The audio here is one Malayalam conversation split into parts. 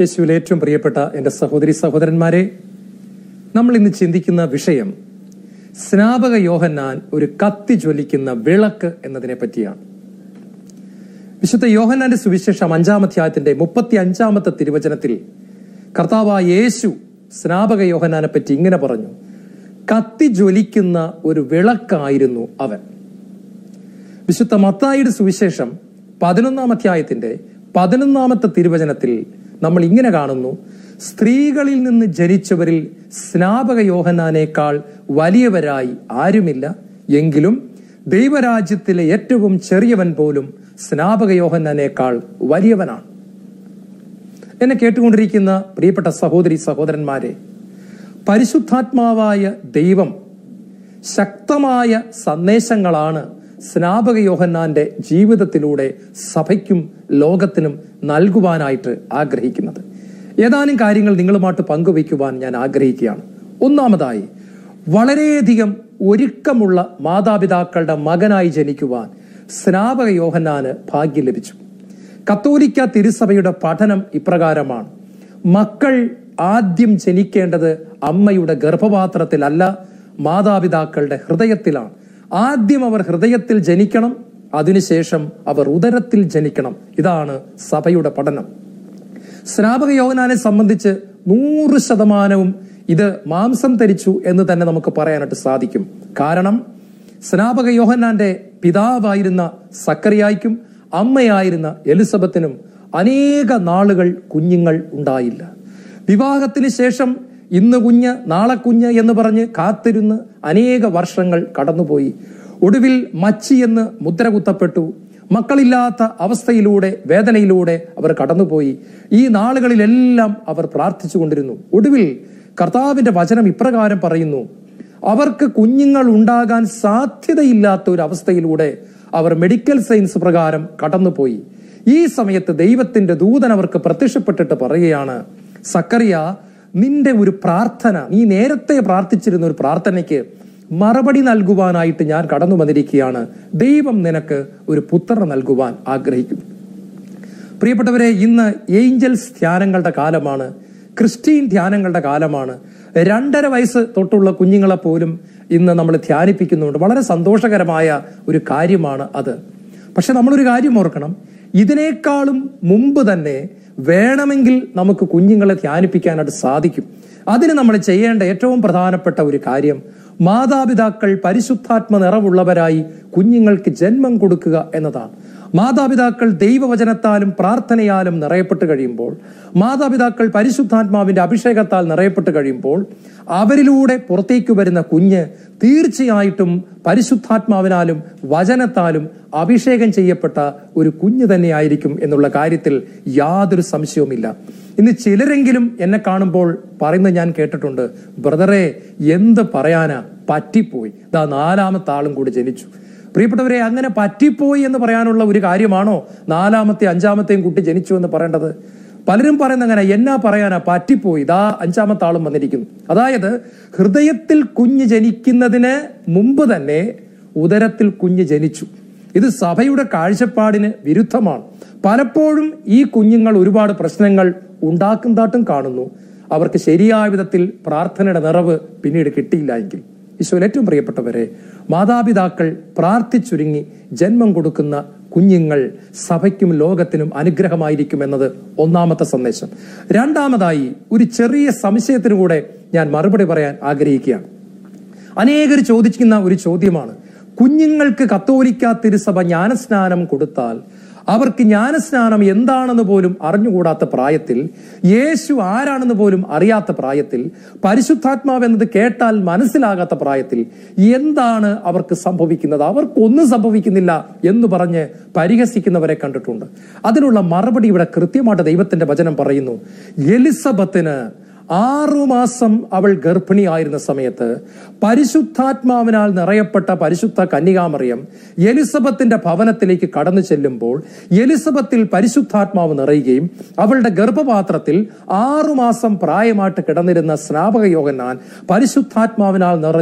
യേശുവിൽ ഏറ്റവും പ്രിയപ്പെട്ട എൻ്റെ സഹോദരി സഹോദരന്മാരെ നമ്മൾ ഇന്ന് ചിന്തിക്കുന്ന വിഷയം സ്നാപക യോഹന്നാൻ ഒരു കത്തി ജ്വലിക്കുന്ന വിളക്ക് എന്നതിനെ പറ്റിയാണ് വിശുദ്ധ യോഹന്നാന്റെ സുവിശേഷം അഞ്ചാം അധ്യായത്തിന്റെ മുപ്പത്തി അഞ്ചാമത്തെ തിരുവചനത്തിൽ കർത്താവായ യേശു സ്നാപക യോഹന്നാനെ പറ്റി ഇങ്ങനെ പറഞ്ഞു കത്തി ജ്വലിക്കുന്ന ഒരു വിളക്കായിരുന്നു അവൻ വിശുദ്ധ മത്തായിയുടെ സുവിശേഷം പതിനൊന്നാം അധ്യായത്തിന്റെ പതിനൊന്നാമത്തെ തിരുവചനത്തിൽ നമ്മൾ ഇങ്ങനെ കാണുന്നു സ്ത്രീകളിൽ നിന്ന് ജനിച്ചവരിൽ സ്നാപക യോഹനാനേക്കാൾ വലിയവരായി ആരുമില്ല എങ്കിലും ദൈവരാജ്യത്തിലെ ഏറ്റവും ചെറിയവൻ പോലും സ്നാപക യോഹനാനേക്കാൾ വലിയവനാണ് എന്നെ കേട്ടുകൊണ്ടിരിക്കുന്ന പ്രിയപ്പെട്ട സഹോദരി സഹോദരന്മാരെ പരിശുദ്ധാത്മാവായ ദൈവം ശക്തമായ സന്ദേശങ്ങളാണ് സ്നാപക യോഹന്നാന്റെ ജീവിതത്തിലൂടെ സഭയ്ക്കും ലോകത്തിനും നൽകുവാനായിട്ട് ആഗ്രഹിക്കുന്നത് ഏതാനും കാര്യങ്ങൾ നിങ്ങളുമായിട്ട് പങ്കുവയ്ക്കുവാൻ ഞാൻ ആഗ്രഹിക്കുകയാണ് ഒന്നാമതായി വളരെയധികം ഒരുക്കമുള്ള മാതാപിതാക്കളുടെ മകനായി ജനിക്കുവാൻ സ്നാപക യോഹന്നാന് ഭാഗ്യം ലഭിച്ചു കത്തോലിക്ക തിരുസഭയുടെ പഠനം ഇപ്രകാരമാണ് മക്കൾ ആദ്യം ജനിക്കേണ്ടത് അമ്മയുടെ ഗർഭപാത്രത്തിലല്ല മാതാപിതാക്കളുടെ ഹൃദയത്തിലാണ് ആദ്യം അവർ ഹൃദയത്തിൽ ജനിക്കണം അതിനുശേഷം അവർ ഉദരത്തിൽ ജനിക്കണം ഇതാണ് സഭയുടെ പഠനം സ്നാപക യോഹനാനെ സംബന്ധിച്ച് നൂറ് ശതമാനവും ഇത് മാംസം ധരിച്ചു എന്ന് തന്നെ നമുക്ക് പറയാനായിട്ട് സാധിക്കും കാരണം സ്നാപക യോഹന്നാന്റെ പിതാവായിരുന്ന സക്കറിയായ്ക്കും അമ്മയായിരുന്ന എലിസബത്തിനും അനേക നാളുകൾ കുഞ്ഞുങ്ങൾ ഉണ്ടായില്ല വിവാഹത്തിന് ശേഷം ഇന്ന് കുഞ്ഞ് നാളെ കുഞ്ഞ് എന്ന് പറഞ്ഞ് കാത്തിരുന്ന് അനേക വർഷങ്ങൾ കടന്നുപോയി ഒടുവിൽ മച്ചി എന്ന് മുദ്ര കുത്തപ്പെട്ടു മക്കളില്ലാത്ത അവസ്ഥയിലൂടെ വേദനയിലൂടെ അവർ കടന്നുപോയി ഈ നാളുകളിലെല്ലാം അവർ പ്രാർത്ഥിച്ചു കൊണ്ടിരുന്നു ഒടുവിൽ കർത്താവിന്റെ വചനം ഇപ്രകാരം പറയുന്നു അവർക്ക് കുഞ്ഞുങ്ങൾ ഉണ്ടാകാൻ സാധ്യതയില്ലാത്ത ഒരു അവസ്ഥയിലൂടെ അവർ മെഡിക്കൽ സയൻസ് പ്രകാരം കടന്നുപോയി ഈ സമയത്ത് ദൈവത്തിന്റെ ദൂതൻ അവർക്ക് പ്രത്യക്ഷപ്പെട്ടിട്ട് പറയുകയാണ് സക്കറിയ നിന്റെ ഒരു പ്രാർത്ഥന നീ നേരത്തെ പ്രാർത്ഥിച്ചിരുന്ന ഒരു പ്രാർത്ഥനയ്ക്ക് മറുപടി നൽകുവാനായിട്ട് ഞാൻ കടന്നു വന്നിരിക്കുകയാണ് ദൈവം നിനക്ക് ഒരു പുത്രനെ നൽകുവാൻ ആഗ്രഹിക്കുന്നു പ്രിയപ്പെട്ടവരെ ഇന്ന് ഏഞ്ചൽസ് ധ്യാനങ്ങളുടെ കാലമാണ് ക്രിസ്ത്യൻ ധ്യാനങ്ങളുടെ കാലമാണ് രണ്ടര വയസ്സ് തൊട്ടുള്ള കുഞ്ഞുങ്ങളെ പോലും ഇന്ന് നമ്മൾ ധ്യാനിപ്പിക്കുന്നുണ്ട് വളരെ സന്തോഷകരമായ ഒരു കാര്യമാണ് അത് പക്ഷെ നമ്മളൊരു കാര്യം ഓർക്കണം ഇതിനേക്കാളും മുമ്പ് തന്നെ വേണമെങ്കിൽ നമുക്ക് കുഞ്ഞുങ്ങളെ ധ്യാനിപ്പിക്കാനായിട്ട് സാധിക്കും അതിന് നമ്മൾ ചെയ്യേണ്ട ഏറ്റവും പ്രധാനപ്പെട്ട ഒരു കാര്യം മാതാപിതാക്കൾ പരിശുദ്ധാത്മ നിറവുള്ളവരായി കുഞ്ഞുങ്ങൾക്ക് ജന്മം കൊടുക്കുക എന്നതാണ് മാതാപിതാക്കൾ ദൈവവചനത്താലും പ്രാർത്ഥനയാലും നിറയപ്പെട്ട് കഴിയുമ്പോൾ മാതാപിതാക്കൾ പരിശുദ്ധാത്മാവിന്റെ അഭിഷേകത്താൽ നിറയപ്പെട്ട് കഴിയുമ്പോൾ അവരിലൂടെ പുറത്തേക്ക് വരുന്ന കുഞ്ഞ് തീർച്ചയായിട്ടും പരിശുദ്ധാത്മാവിനാലും വചനത്താലും അഭിഷേകം ചെയ്യപ്പെട്ട ഒരു കുഞ്ഞ് തന്നെയായിരിക്കും എന്നുള്ള കാര്യത്തിൽ യാതൊരു സംശയവുമില്ല ഇന്ന് ചിലരെങ്കിലും എന്നെ കാണുമ്പോൾ പറയുന്നത് ഞാൻ കേട്ടിട്ടുണ്ട് ബ്രദറെ എന്ത് പറയാനാ പറ്റിപ്പോയി ഇതാ നാലാമത്തെ ആളും കൂടി ജനിച്ചു പ്രിയപ്പെട്ടവരെ അങ്ങനെ പറ്റിപ്പോയി എന്ന് പറയാനുള്ള ഒരു കാര്യമാണോ നാലാമത്തെ അഞ്ചാമത്തെയും കുട്ടി ജനിച്ചു എന്ന് പറയേണ്ടത് പലരും പറയുന്ന അങ്ങനെ എന്നാ പറയാനാ പറ്റിപ്പോയി ഇതാ അഞ്ചാമത്തെ ആളും വന്നിരിക്കുന്നു അതായത് ഹൃദയത്തിൽ കുഞ്ഞ് ജനിക്കുന്നതിന് മുമ്പ് തന്നെ ഉദരത്തിൽ കുഞ്ഞ് ജനിച്ചു ഇത് സഭയുടെ കാഴ്ചപ്പാടിന് വിരുദ്ധമാണ് പലപ്പോഴും ഈ കുഞ്ഞുങ്ങൾ ഒരുപാട് പ്രശ്നങ്ങൾ ഉണ്ടാക്കുന്നതായിട്ടും കാണുന്നു അവർക്ക് ശരിയായ വിധത്തിൽ പ്രാർത്ഥനയുടെ നിറവ് പിന്നീട് കിട്ടിയില്ല എങ്കിൽ ഈശോയിൽ ഏറ്റവും പ്രിയപ്പെട്ടവരെ മാതാപിതാക്കൾ പ്രാർത്ഥിച്ചുരുങ്ങി ജന്മം കൊടുക്കുന്ന കുഞ്ഞുങ്ങൾ സഭയ്ക്കും ലോകത്തിനും അനുഗ്രഹമായിരിക്കും എന്നത് ഒന്നാമത്തെ സന്ദേശം രണ്ടാമതായി ഒരു ചെറിയ സംശയത്തിനു കൂടെ ഞാൻ മറുപടി പറയാൻ ആഗ്രഹിക്കുകയാണ് അനേകർ ചോദിക്കുന്ന ഒരു ചോദ്യമാണ് കുഞ്ഞുങ്ങൾക്ക് കത്തോലിക്ക തിരുസഭ ജ്ഞാനസ്നാനം കൊടുത്താൽ അവർക്ക് ജ്ഞാനസ്നാനം എന്താണെന്ന് പോലും അറിഞ്ഞുകൂടാത്ത പ്രായത്തിൽ യേശു ആരാണെന്ന് പോലും അറിയാത്ത പ്രായത്തിൽ പരിശുദ്ധാത്മാവ് എന്നത് കേട്ടാൽ മനസ്സിലാകാത്ത പ്രായത്തിൽ എന്താണ് അവർക്ക് സംഭവിക്കുന്നത് അവർക്കൊന്നും സംഭവിക്കുന്നില്ല എന്ന് പറഞ്ഞ് പരിഹസിക്കുന്നവരെ കണ്ടിട്ടുണ്ട് അതിനുള്ള മറുപടി ഇവിടെ കൃത്യമായിട്ട് ദൈവത്തിന്റെ വചനം പറയുന്നു എലിസബത്തിന് ആറുമാസം അവൾ ഗർഭിണിയായിരുന്ന സമയത്ത് പരിശുദ്ധാത്മാവിനാൽ നിറയപ്പെട്ട പരിശുദ്ധ കന്യകാമറിയം എലിസബത്തിന്റെ ഭവനത്തിലേക്ക് കടന്നു ചെല്ലുമ്പോൾ എലിസബത്തിൽ പരിശുദ്ധാത്മാവ് നിറയുകയും അവളുടെ ഗർഭപാത്രത്തിൽ ആറുമാസം പ്രായമായിട്ട് കിടന്നിരുന്ന സ്നാപക യോഹന്നാൻ പരിശുദ്ധാത്മാവിനാൽ നിറഞ്ഞ്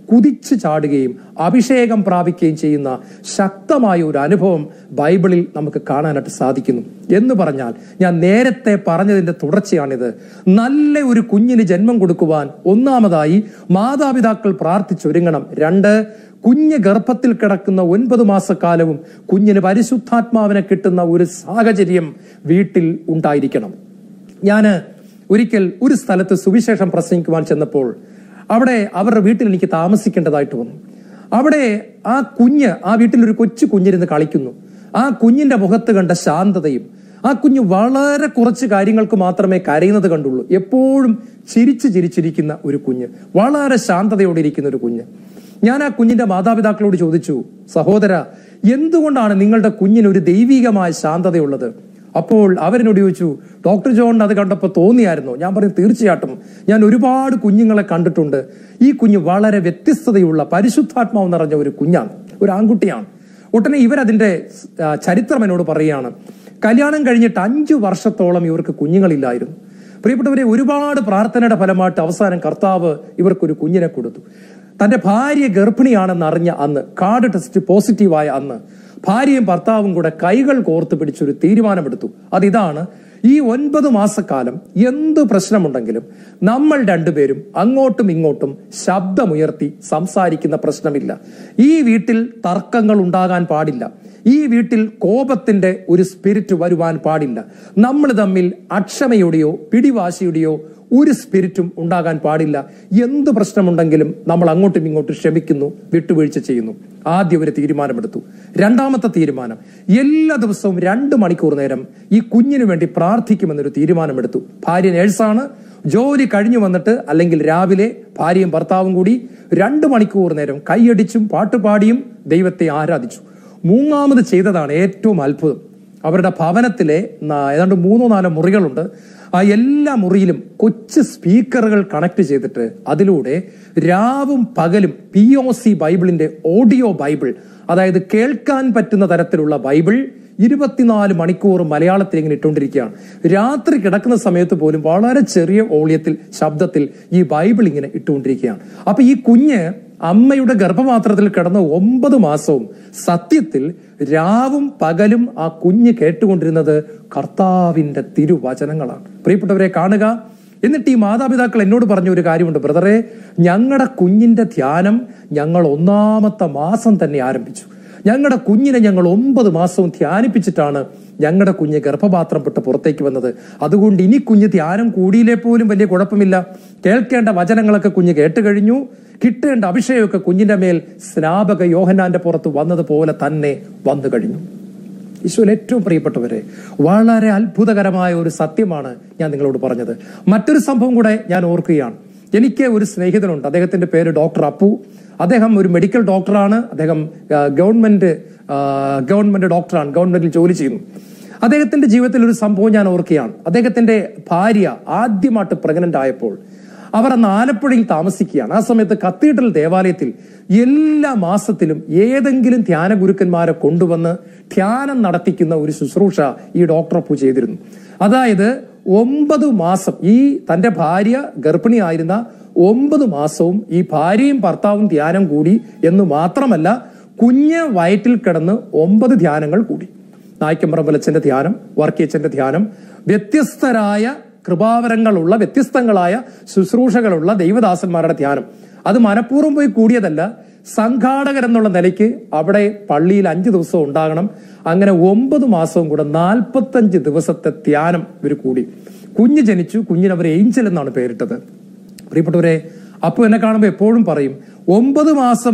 കുതിച്ചു ചാടുകയും അഭിഷേകം പ്രാപിക്കുകയും ചെയ്യുന്ന ശക്തമായ ഒരു അനുഭവം ബൈബിളിൽ നമുക്ക് കാണാനായിട്ട് സാധിക്കുന്നു എന്ന് പറഞ്ഞാൽ ഞാൻ നേരത്തെ പറഞ്ഞതിന്റെ തുടർച്ചയാണിത് നല്ല ഒരു കുഞ്ഞിന് ജന്മം കൊടുക്കുവാൻ ഒന്നാമതായി മാതാപിതാക്കൾ പ്രാർത്ഥിച്ചൊരുങ്ങണം രണ്ട് കുഞ്ഞ് ഗർഭത്തിൽ കിടക്കുന്ന ഒൻപത് മാസക്കാലവും കുഞ്ഞിന് പരിശുദ്ധാത്മാവിനെ കിട്ടുന്ന ഒരു സാഹചര്യം വീട്ടിൽ ഉണ്ടായിരിക്കണം ഞാന് ഒരിക്കൽ ഒരു സ്ഥലത്ത് സുവിശേഷം പ്രസംഗിക്കുവാൻ ചെന്നപ്പോൾ അവിടെ അവരുടെ വീട്ടിൽ എനിക്ക് താമസിക്കേണ്ടതായിട്ട് വന്നു അവിടെ ആ കുഞ്ഞ് ആ വീട്ടിൽ ഒരു കൊച്ചു കുഞ്ഞിരുന്ന് കളിക്കുന്നു ആ കുഞ്ഞിന്റെ മുഖത്ത് കണ്ട ശാന്തതയും ആ കുഞ്ഞ് വളരെ കുറച്ച് കാര്യങ്ങൾക്ക് മാത്രമേ കരയുന്നത് കണ്ടുള്ളൂ എപ്പോഴും ചിരിച്ച് ചിരിച്ചിരിക്കുന്ന ഒരു കുഞ്ഞ് വളരെ ശാന്തതയോടെ ഇരിക്കുന്ന ഒരു കുഞ്ഞ് ഞാൻ ആ കുഞ്ഞിന്റെ മാതാപിതാക്കളോട് ചോദിച്ചു സഹോദര എന്തുകൊണ്ടാണ് നിങ്ങളുടെ കുഞ്ഞിന് ഒരു ദൈവികമായ ശാന്തതയുള്ളത് അപ്പോൾ അവരെന്നോട് ചോദിച്ചു ഡോക്ടർ ജോൺ അത് കണ്ടപ്പോൾ തോന്നിയായിരുന്നു ഞാൻ പറഞ്ഞു തീർച്ചയായിട്ടും ഞാൻ ഒരുപാട് കുഞ്ഞുങ്ങളെ കണ്ടിട്ടുണ്ട് ഈ കുഞ്ഞ് വളരെ വ്യത്യസ്തതയുള്ള പരിശുദ്ധാത്മാവ് നിറഞ്ഞ ഒരു കുഞ്ഞാണ് ഒരു ആൺകുട്ടിയാണ് ഉടനെ ഇവരതിന്റെ ആ, ചരിത്രം എന്നോട് പറയുകയാണ് കല്യാണം കഴിഞ്ഞിട്ട് അഞ്ചു വർഷത്തോളം ഇവർക്ക് കുഞ്ഞുങ്ങളില്ലായിരുന്നു പ്രിയപ്പെട്ടവരെ ഒരുപാട് പ്രാർത്ഥനയുടെ ഫലമായിട്ട് അവസാനം കർത്താവ് ഇവർക്കൊരു കുഞ്ഞിനെ കൊടുത്തു തന്റെ ഭാര്യ ഗർഭിണിയാണെന്ന് അറിഞ്ഞ അന്ന് കാർഡ് ടെസ്റ്റ് പോസിറ്റീവായ അന്ന് ഭാര്യയും ഭർത്താവും കൂടെ കൈകൾ കോർത്ത് പിടിച്ചൊരു തീരുമാനമെടുത്തു അതിതാണ് ഈ ഒൻപത് മാസക്കാലം എന്ത് പ്രശ്നമുണ്ടെങ്കിലും നമ്മൾ രണ്ടുപേരും അങ്ങോട്ടും ഇങ്ങോട്ടും ശബ്ദമുയർത്തി സംസാരിക്കുന്ന പ്രശ്നമില്ല ഈ വീട്ടിൽ തർക്കങ്ങൾ ഉണ്ടാകാൻ പാടില്ല ഈ വീട്ടിൽ കോപത്തിന്റെ ഒരു സ്പിരിറ്റ് വരുവാൻ പാടില്ല നമ്മൾ തമ്മിൽ അക്ഷമയുടെയോ പിടിവാശിയുടെയോ ഒരു സ്പിരിറ്റും ഉണ്ടാകാൻ പാടില്ല എന്ത് പ്രശ്നമുണ്ടെങ്കിലും നമ്മൾ അങ്ങോട്ടും ഇങ്ങോട്ടും ക്ഷമിക്കുന്നു വിട്ടുവീഴ്ച ചെയ്യുന്നു ആദ്യം ഒരു തീരുമാനമെടുത്തു രണ്ടാമത്തെ തീരുമാനം എല്ലാ ദിവസവും രണ്ട് മണിക്കൂർ നേരം ഈ കുഞ്ഞിനു വേണ്ടി പ്രാർത്ഥിക്കുമെന്നൊരു തീരുമാനമെടുത്തു ഭാര്യ നേഴ്സാണ് ജോലി കഴിഞ്ഞു വന്നിട്ട് അല്ലെങ്കിൽ രാവിലെ ഭാര്യയും ഭർത്താവും കൂടി രണ്ട് മണിക്കൂർ നേരം കൈയടിച്ചും പാട്ടുപാടിയും ദൈവത്തെ ആരാധിച്ചു മൂന്നാമത് ചെയ്തതാണ് ഏറ്റവും അത്ഭുതം അവരുടെ ഭവനത്തിലെ ന- ഏതാണ്ട് മൂന്നോ നാലോ മുറികളുണ്ട് ആ എല്ലാ മുറിയിലും കൊച്ചു സ്പീക്കറുകൾ കണക്ട് ചെയ്തിട്ട് അതിലൂടെ രാവും പകലും പി ഒ സി ബൈബിളിന്റെ ഓഡിയോ ബൈബിൾ അതായത് കേൾക്കാൻ പറ്റുന്ന തരത്തിലുള്ള ബൈബിൾ ഇരുപത്തിനാല് മണിക്കൂർ മലയാളത്തിൽ ഇങ്ങനെ ഇട്ടുകൊണ്ടിരിക്കുകയാണ് രാത്രി കിടക്കുന്ന സമയത്ത് പോലും വളരെ ചെറിയ ഓളിയത്തിൽ ശബ്ദത്തിൽ ഈ ബൈബിൾ ഇങ്ങനെ ഇട്ടുകൊണ്ടിരിക്കുകയാണ് അപ്പൊ ഈ കുഞ്ഞ് അമ്മയുടെ ഗർഭപാത്രത്തിൽ കിടന്ന ഒമ്പത് മാസവും സത്യത്തിൽ രാവും പകലും ആ കുഞ്ഞ് കേട്ടുകൊണ്ടിരുന്നത് കർത്താവിന്റെ തിരുവചനങ്ങളാണ് പ്രിയപ്പെട്ടവരെ കാണുക എന്നിട്ട് ഈ മാതാപിതാക്കൾ എന്നോട് പറഞ്ഞ ഒരു കാര്യമുണ്ട് ബ്രദറെ ഞങ്ങളുടെ കുഞ്ഞിന്റെ ധ്യാനം ഞങ്ങൾ ഒന്നാമത്തെ മാസം തന്നെ ആരംഭിച്ചു ഞങ്ങളുടെ കുഞ്ഞിനെ ഞങ്ങൾ ഒമ്പത് മാസവും ധ്യാനിപ്പിച്ചിട്ടാണ് ഞങ്ങളുടെ കുഞ്ഞ് ഗർഭപാത്രം പെട്ട് പുറത്തേക്ക് വന്നത് അതുകൊണ്ട് ഇനി കുഞ്ഞ് ധ്യാനം കൂടിയില്ലേ പോലും വലിയ കുഴപ്പമില്ല കേൾക്കേണ്ട വചനങ്ങളൊക്കെ കുഞ്ഞ് കേട്ട് കഴിഞ്ഞു കിട്ടേണ്ട അഭിഷേകമൊക്കെ കുഞ്ഞിന്റെ മേൽ സ്നാപക യോഹനാന്റെ പുറത്ത് വന്നതുപോലെ തന്നെ വന്നു കഴിഞ്ഞു ഈശോയിൽ ഏറ്റവും പ്രിയപ്പെട്ടവരെ വളരെ അത്ഭുതകരമായ ഒരു സത്യമാണ് ഞാൻ നിങ്ങളോട് പറഞ്ഞത് മറ്റൊരു സംഭവം കൂടെ ഞാൻ ഓർക്കുകയാണ് എനിക്ക് ഒരു സ്നേഹിതനുണ്ട് അദ്ദേഹത്തിന്റെ പേര് ഡോക്ടർ അപ്പു അദ്ദേഹം ഒരു മെഡിക്കൽ ഡോക്ടറാണ് അദ്ദേഹം ആ, ഗവൺമെന്റ് ആ, ഗവൺമെന്റ് ഡോക്ടറാണ് ഗവൺമെന്റിൽ ജോലി ചെയ്യുന്നു അദ്ദേഹത്തിന്റെ ജീവിതത്തിൽ ഒരു സംഭവം ഞാൻ ഓർക്കുകയാണ് അദ്ദേഹത്തിന്റെ ഭാര്യ ആദ്യമായിട്ട് പ്രഗ്നന്റ് ആയപ്പോൾ അവർ അന്ന് ആലപ്പുഴയിൽ താമസിക്കുകയാണ് ആ സമയത്ത് കത്തീഡ്രൽ ദേവാലയത്തിൽ എല്ലാ മാസത്തിലും ഏതെങ്കിലും ധ്യാന ഗുരുക്കന്മാരെ കൊണ്ടുവന്ന് ധ്യാനം നടത്തിക്കുന്ന ഒരു ശുശ്രൂഷ ഈ ഡോക്ടർ അപ്പു ചെയ്തിരുന്നു അതായത് ഒമ്പത് മാസം ഈ തന്റെ ഭാര്യ ഗർഭിണിയായിരുന്ന ഒമ്പത് മാസവും ഈ ഭാര്യയും ഭർത്താവും ധ്യാനം കൂടി എന്ന് മാത്രമല്ല കുഞ്ഞ് വയറ്റിൽ കിടന്ന് ഒമ്പത് ധ്യാനങ്ങൾ കൂടി നായ്ക്കമ്പറമ്പലച്ചന്റെ ധ്യാനം വർക്കിയച്ചന്റെ ധ്യാനം വ്യത്യസ്തരായ കൃപാവരങ്ങളുള്ള വ്യത്യസ്തങ്ങളായ ശുശ്രൂഷകളുള്ള ദൈവദാസന്മാരുടെ ധ്യാനം അത് മനഃപൂർവ്വം പോയി കൂടിയതല്ല സംഘാടകർ എന്നുള്ള നിലയ്ക്ക് അവിടെ പള്ളിയിൽ അഞ്ച് ദിവസം ഉണ്ടാകണം അങ്ങനെ ഒമ്പത് മാസവും കൂടെ നാൽപ്പത്തഞ്ച് ദിവസത്തെ ധ്യാനം ഇവർ കൂടി കുഞ്ഞ് ജനിച്ചു കുഞ്ഞിന് അവർ ഏഞ്ചൽ എന്നാണ് പേരിട്ടത് പ്രിയപ്പെട്ടവരെ അപ്പോൾ എന്നെ കാണുമ്പോൾ എപ്പോഴും പറയും ഒമ്പത് മാസം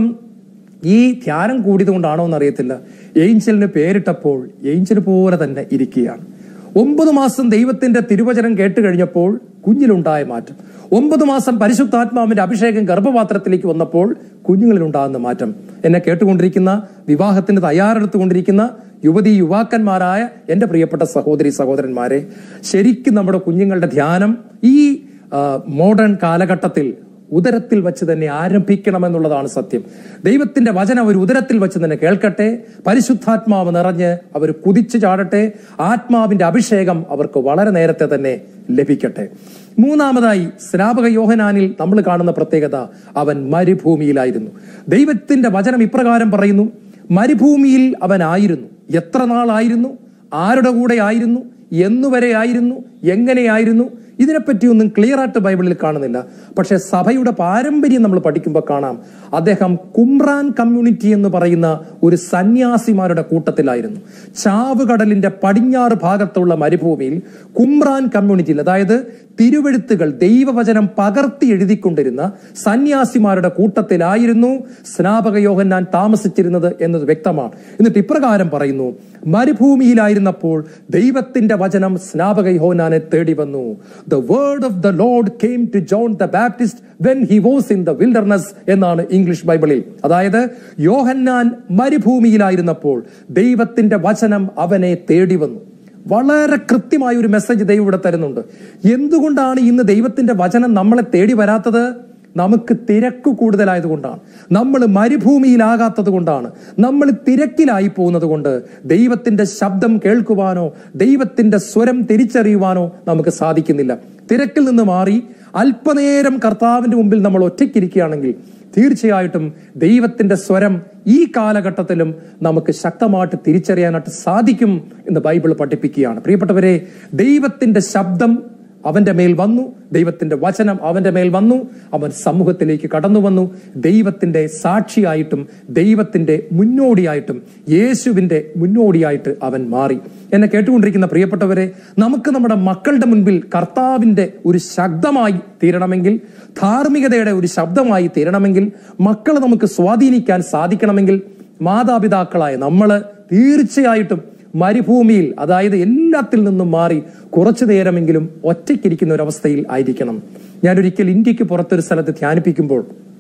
ഈ ധ്യാനം കൂടിയത് കൊണ്ടാണോ എന്ന് അറിയത്തില്ല ഏഞ്ചലിന് പേരിട്ടപ്പോൾ ഏഞ്ചൽ പോലെ തന്നെ ഇരിക്കുകയാണ് ഒമ്പത് മാസം ദൈവത്തിന്റെ തിരുവചനം കേട്ട് കഴിഞ്ഞപ്പോൾ കുഞ്ഞിലുണ്ടായ മാറ്റം ഒമ്പത് മാസം പരിശുദ്ധാത്മാവിന്റെ അഭിഷേകം ഗർഭപാത്രത്തിലേക്ക് വന്നപ്പോൾ കുഞ്ഞുങ്ങളിലുണ്ടാകുന്ന മാറ്റം എന്നെ കേട്ടുകൊണ്ടിരിക്കുന്ന വിവാഹത്തിന് തയ്യാറെടുത്തുകൊണ്ടിരിക്കുന്ന യുവതി യുവാക്കന്മാരായ എന്റെ പ്രിയപ്പെട്ട സഹോദരി സഹോദരന്മാരെ ശരിക്കും നമ്മുടെ കുഞ്ഞുങ്ങളുടെ ധ്യാനം ഈ മോഡേൺ കാലഘട്ടത്തിൽ ഉദരത്തിൽ വച്ച് തന്നെ ആരംഭിക്കണമെന്നുള്ളതാണ് സത്യം ദൈവത്തിന്റെ വചനം അവർ ഉദരത്തിൽ വച്ച് തന്നെ കേൾക്കട്ടെ പരിശുദ്ധാത്മാവ് നിറഞ്ഞ് അവർ കുതിച്ചു ചാടട്ടെ ആത്മാവിന്റെ അഭിഷേകം അവർക്ക് വളരെ നേരത്തെ തന്നെ ലഭിക്കട്ടെ മൂന്നാമതായി സ്നാപക യോഹനാനിൽ നമ്മൾ കാണുന്ന പ്രത്യേകത അവൻ മരുഭൂമിയിലായിരുന്നു ദൈവത്തിന്റെ വചനം ഇപ്രകാരം പറയുന്നു മരുഭൂമിയിൽ അവനായിരുന്നു എത്ര നാളായിരുന്നു ആരുടെ കൂടെ ആയിരുന്നു എന്നുവരെ ആയിരുന്നു എങ്ങനെയായിരുന്നു ഇതിനെപ്പറ്റിയൊന്നും ക്ലിയർ ആയിട്ട് ബൈബിളിൽ കാണുന്നില്ല പക്ഷെ സഭയുടെ പാരമ്പര്യം നമ്മൾ പഠിക്കുമ്പോൾ കാണാം അദ്ദേഹം കുമ്രാൻ കമ്മ്യൂണിറ്റി എന്ന് പറയുന്ന ഒരു സന്യാസിമാരുടെ കൂട്ടത്തിലായിരുന്നു ചാവുകടലിന്റെ പടിഞ്ഞാറ് ഭാഗത്തുള്ള മരുഭൂമിയിൽ കുമ്രാൻ കമ്മ്യൂണിറ്റിയിൽ അതായത് തിരുവെഴുത്തുകൾ ദൈവവചനം പകർത്തി എഴുതിക്കൊണ്ടിരുന്ന സന്യാസിമാരുടെ കൂട്ടത്തിലായിരുന്നു സ്നാപക യോഹന്നാൻ താമസിച്ചിരുന്നത് എന്നത് വ്യക്തമാണ് എന്നിട്ട് ഇപ്രകാരം പറയുന്നു മരുഭൂമിയിലായിരുന്നപ്പോൾ ദൈവത്തിന്റെ വചനം സ്നാപക യോഹന്നാനെ തേടി വന്നു the word of the Lord came to John the Baptist when he was in the wilderness എന്നാണ് ഇംഗ്ലീഷ് ബൈബിളിൽ അതായത് യോഹന്നാൻ മരുഭൂമിയിലായിരുന്നപ്പോൾ ദൈവത്തിന്റെ വചനം അവനെ തേടി വന്നു വളരെ കൃത്യമായ ഒരു മെസ്സേജ് ദൈവം ഇവിടെ തരുന്നുണ്ട് എന്തുകൊണ്ടാണ് ഇന്ന് ദൈവത്തിന്റെ വചനം നമ്മളെ തേടി വരാത്തത് നമുക്ക് തിരക്ക് കൂടുതലായതുകൊണ്ടാണ് നമ്മൾ മരുഭൂമിയിലാകാത്തത് കൊണ്ടാണ് നമ്മൾ തിരക്കിലായി പോകുന്നത് കൊണ്ട് ദൈവത്തിന്റെ ശബ്ദം കേൾക്കുവാനോ ദൈവത്തിന്റെ സ്വരം തിരിച്ചറിയുവാനോ നമുക്ക് സാധിക്കുന്നില്ല തിരക്കിൽ നിന്ന് മാറി അല്പനേരം കർത്താവിന്റെ മുമ്പിൽ നമ്മൾ ഒറ്റയ്ക്കിരിക്കുകയാണെങ്കിൽ തീർച്ചയായിട്ടും ദൈവത്തിന്റെ സ്വരം ഈ കാലഘട്ടത്തിലും നമുക്ക് ശക്തമായിട്ട് തിരിച്ചറിയാനായിട്ട് സാധിക്കും എന്ന് ബൈബിൾ പഠിപ്പിക്കുകയാണ് പ്രിയപ്പെട്ടവരെ ദൈവത്തിന്റെ ശബ്ദം അവന്റെ മേൽ വന്നു ദൈവത്തിന്റെ വചനം അവന്റെ മേൽ വന്നു അവൻ സമൂഹത്തിലേക്ക് കടന്നു വന്നു ദൈവത്തിന്റെ സാക്ഷിയായിട്ടും ദൈവത്തിന്റെ മുന്നോടിയായിട്ടും യേശുവിന്റെ മുന്നോടിയായിട്ട് അവൻ മാറി എന്നെ കേട്ടുകൊണ്ടിരിക്കുന്ന പ്രിയപ്പെട്ടവരെ നമുക്ക് നമ്മുടെ മക്കളുടെ മുൻപിൽ കർത്താവിന്റെ ഒരു ശബ്ദമായി തീരണമെങ്കിൽ ധാർമ്മികതയുടെ ഒരു ശബ്ദമായി തീരണമെങ്കിൽ മക്കളെ നമുക്ക് സ്വാധീനിക്കാൻ സാധിക്കണമെങ്കിൽ മാതാപിതാക്കളായ നമ്മള് തീർച്ചയായിട്ടും മരുഭൂമിയിൽ അതായത് എല്ലാത്തിൽ നിന്നും മാറി കുറച്ചു നേരമെങ്കിലും ഒറ്റയ്ക്കിരിക്കുന്ന ഒരു അവസ്ഥയിൽ ആയിരിക്കണം ഞാനൊരിക്കൽ ഇന്ത്യക്ക് പുറത്തൊരു സ്ഥലത്ത് ധ്യാനിപ്പിക്കുമ്പോൾ